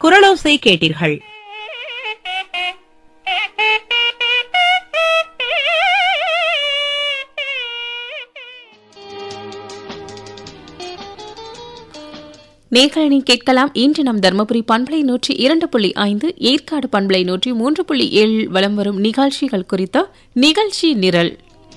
குரலோசை கேட்டீர்கள் நேர்களை கேட்கலாம் இன்று நம் தர்மபுரி பண்பலை நூற்றி இரண்டு புள்ளி ஐந்து ஏற்காடு பண்பலை நூற்றி மூன்று புள்ளி ஏழில் வலம் வரும் நிகழ்ச்சிகள் குறித்த நிகழ்ச்சி நிரல்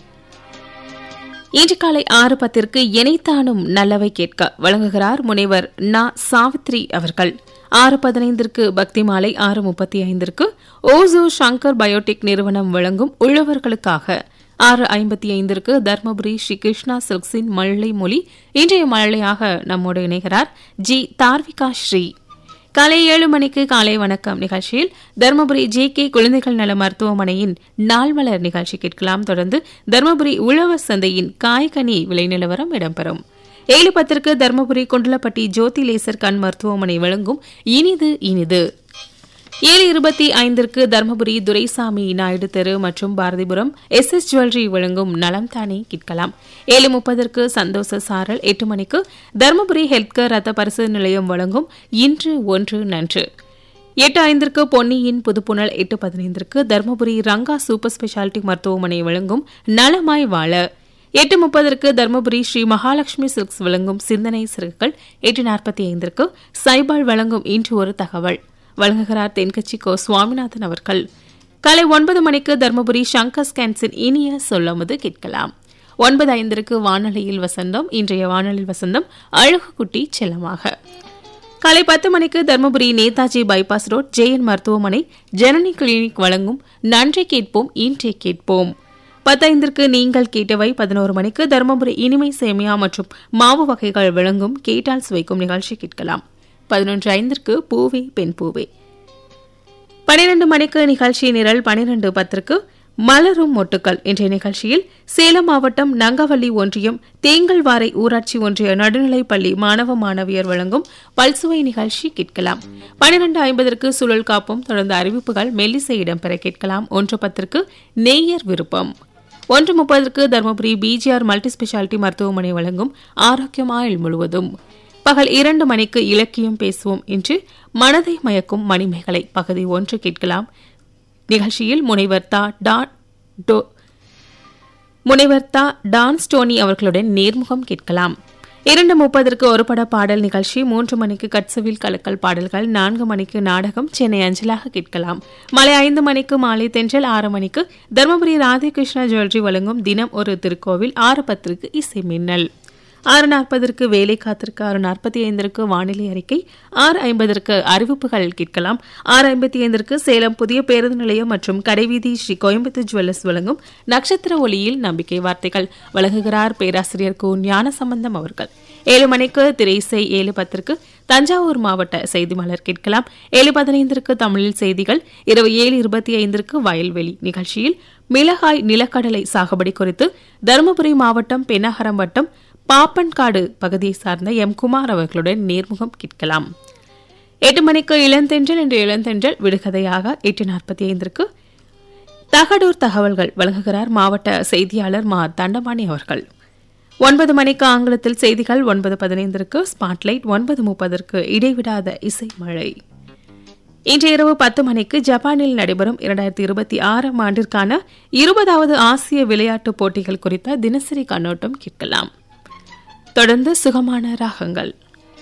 இன்று காலை ஆறு பத்திற்கு இணைத்தானும் நல்லவை கேட்க வழங்குகிறார் முனைவர் நா சாவித்ரி அவர்கள் ஆறு பதினைந்திற்கு பக்தி மாலை ஆறு முப்பத்தி ஐந்திற்கு ஓசோ சங்கர் பயோடெக் நிறுவனம் வழங்கும் உழவர்களுக்காக ஆறு ஐம்பத்தி ஐந்திற்கு தர்மபுரி ஸ்ரீ கிருஷ்ணா சில்க்ஸின் மழலை மொழி இன்றைய மழலையாக நம்மோடு இணைகிறார் ஜி தார்விகா ஸ்ரீ காலை ஏழு மணிக்கு காலை வணக்கம் நிகழ்ச்சியில் தருமபுரி ஜே கே குழந்தைகள் நல மருத்துவமனையின் நாள்மலர் நிகழ்ச்சி கேட்கலாம் தொடர்ந்து தருமபுரி உழவர் சந்தையின் காய்கனி விலை நிலவரம் இடம்பெறும் ஏழு பத்திற்கு தருமபுரி குண்டலப்பட்டி ஜோதி லேசர் கண் மருத்துவமனை வழங்கும் இனிது இனிது ஏழு இருபத்தி ஐந்திற்கு தர்மபுரி துரைசாமி நாயுடு தெரு மற்றும் பாரதிபுரம் எஸ் எஸ் ஜுவல்லரி வழங்கும் நலம் தானே கேட்கலாம் ஏழு முப்பதற்கு சந்தோஷ சாரல் எட்டு மணிக்கு தர்மபுரி ஹெல்த் கேர் ரத்த பரிசோதனை நிலையம் வழங்கும் இன்று ஒன்று நன்று எட்டு ஐந்திற்கு பொன்னியின் புதுப்புணல் எட்டு பதினைந்திற்கு தர்மபுரி ரங்கா சூப்பர் ஸ்பெஷாலிட்டி மருத்துவமனை வழங்கும் நலமாய் வாழ எட்டு முப்பதற்கு தர்மபுரி ஸ்ரீ மகாலட்சுமி சில்க்ஸ் வழங்கும் சிந்தனை சிறுகள் எட்டு நாற்பத்தி ஐந்திற்கு சைபால் வழங்கும் இன்று ஒரு தகவல் வழங்குகிறார் தென்கட்சி கோ சுவாமிநாதன் அவர்கள் காலை ஒன்பது மணிக்கு தர்மபுரி சங்கர் ஸ்கேன்ஸின் இனிய சொல்லமுது கேட்கலாம் ஒன்பது ஐந்திற்கு வானொலியில் வசந்தம் இன்றைய வானொலியில் வசந்தம் அழகு குட்டி செல்லமாக காலை பத்து மணிக்கு தர்மபுரி நேதாஜி பைபாஸ் ரோட் ஜெயன் மருத்துவமனை ஜனனி கிளினிக் வழங்கும் நன்றி கேட்போம் இன்றே கேட்போம் பத்தைந்திற்கு நீங்கள் கேட்டவை பதினோரு மணிக்கு தருமபுரி இனிமை சேமியா மற்றும் மாவு வகைகள் வழங்கும் கேட்டால் சுவைக்கும் நிகழ்ச்சி கேட்கலாம் பதினொன்று ஐந்திற்கு பூவே பெண் பூவே பனிரெண்டு மணிக்கு நிகழ்ச்சி நிரல் பனிரெண்டு பத்திற்கு மலரும் மொட்டுக்கள் என்ற நிகழ்ச்சியில் சேலம் மாவட்டம் நங்கவள்ளி ஒன்றியம் தேங்கல்வாரை ஊராட்சி ஒன்றிய நடுநிலைப்பள்ளி மாணவ மாணவியர் வழங்கும் பல்சுவை நிகழ்ச்சி கேட்கலாம் பனிரெண்டு ஐம்பதற்கு சுழல் காப்பும் தொடர்ந்து அறிவிப்புகள் மெல்லிசை இடம்பெற கேட்கலாம் ஒன்று பத்திற்கு நேயர் விருப்பம் ஒன்று முப்பதற்கு தருமபுரி பிஜிஆர் மல்டி ஸ்பெஷாலிட்டி மருத்துவமனை வழங்கும் ஆரோக்கியம் ஆயுள் முழுவதும் பகல் இரண்டு மணிக்கு இலக்கியம் பேசுவோம் என்று மனதை மயக்கும் மணிமேகலை பகுதி ஒன்று கேட்கலாம் நிகழ்ச்சியில் முனைவர் தா டான் டோ முனைவர் தா டான் ஸ்டோனி அவர்களுடன் நேர்முகம் கேட்கலாம் இரண்டு முப்பதற்கு ஒரு பட பாடல் நிகழ்ச்சி மூன்று மணிக்கு கட்சவில் கலக்கல் பாடல்கள் நான்கு மணிக்கு நாடகம் சென்னை அஞ்சலாக கேட்கலாம் மாலை ஐந்து மணிக்கு மாலை தென்றல் ஆறு மணிக்கு தருமபுரி ராதாகிருஷ்ணா ஜுவல்லரி வழங்கும் தினம் ஒரு திருக்கோவில் ஆறு பத்திற்கு இசை மின்னல் ஆறு நாற்பதற்கு வேலை காத்திருக்கு ஆறு நாற்பத்தி ஐந்திற்கு வானிலை அறிக்கை ஆறு ஐம்பதற்கு அறிவிப்புகள் கேட்கலாம் ஆறு ஐம்பத்தி ஐந்திற்கு சேலம் புதிய பேருந்து நிலையம் மற்றும் கடைவீதி ஸ்ரீ கோயம்புத்தூர் ஜுவல்லர்ஸ் வழங்கும் நட்சத்திர ஒளியில் நம்பிக்கை வார்த்தைகள் வழங்குகிறார் பேராசிரியர் கு ஞான சம்பந்தம் அவர்கள் ஏழு மணிக்கு திரைசை ஏழு பத்திற்கு தஞ்சாவூர் மாவட்ட செய்தி மலர் கேட்கலாம் ஏழு பதினைந்திற்கு தமிழில் செய்திகள் இரவு ஏழு இருபத்தி ஐந்திற்கு வயல்வெளி நிகழ்ச்சியில் மிளகாய் நிலக்கடலை சாகுபடி குறித்து தருமபுரி மாவட்டம் பெண்ணகரம் வட்டம் பாப்பன்காடு பகுதியை சார்ந்த எம் குமார் அவர்களுடன் நேர்முகம் கேட்கலாம் எட்டு மணிக்கு இளந்தென்றல் என்று இளந்தென்றல் விடுகதையாக எட்டு நாற்பத்தி ஐந்திற்கு தகடூர் தகவல்கள் வழங்குகிறார் மாவட்ட செய்தியாளர் மா தண்டபாணி அவர்கள் ஒன்பது மணிக்கு ஆங்கிலத்தில் செய்திகள் ஒன்பது பதினைந்திற்கு ஸ்பாட்லைட் ஒன்பது முப்பதற்கு இடைவிடாத இசை மழை இன்று இரவு பத்து மணிக்கு ஜப்பானில் நடைபெறும் இரண்டாயிரத்தி இருபத்தி ஆறாம் ஆண்டிற்கான இருபதாவது ஆசிய விளையாட்டுப் போட்டிகள் குறித்த தினசரி கண்ணோட்டம் கேட்கலாம் தொடர்ந்து சுகமான ராகங்கள்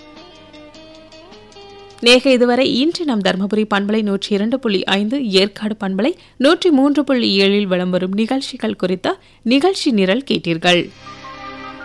நேக இதுவரை இன்று நம் தர்மபுரி பண்பலை நூற்றி இரண்டு புள்ளி ஐந்து ஏற்காடு பண்பலை நூற்றி மூன்று புள்ளி ஏழில் விளம்பரும் நிகழ்ச்சிகள் குறித்த நிகழ்ச்சி நிரல் கேட்டீர்கள்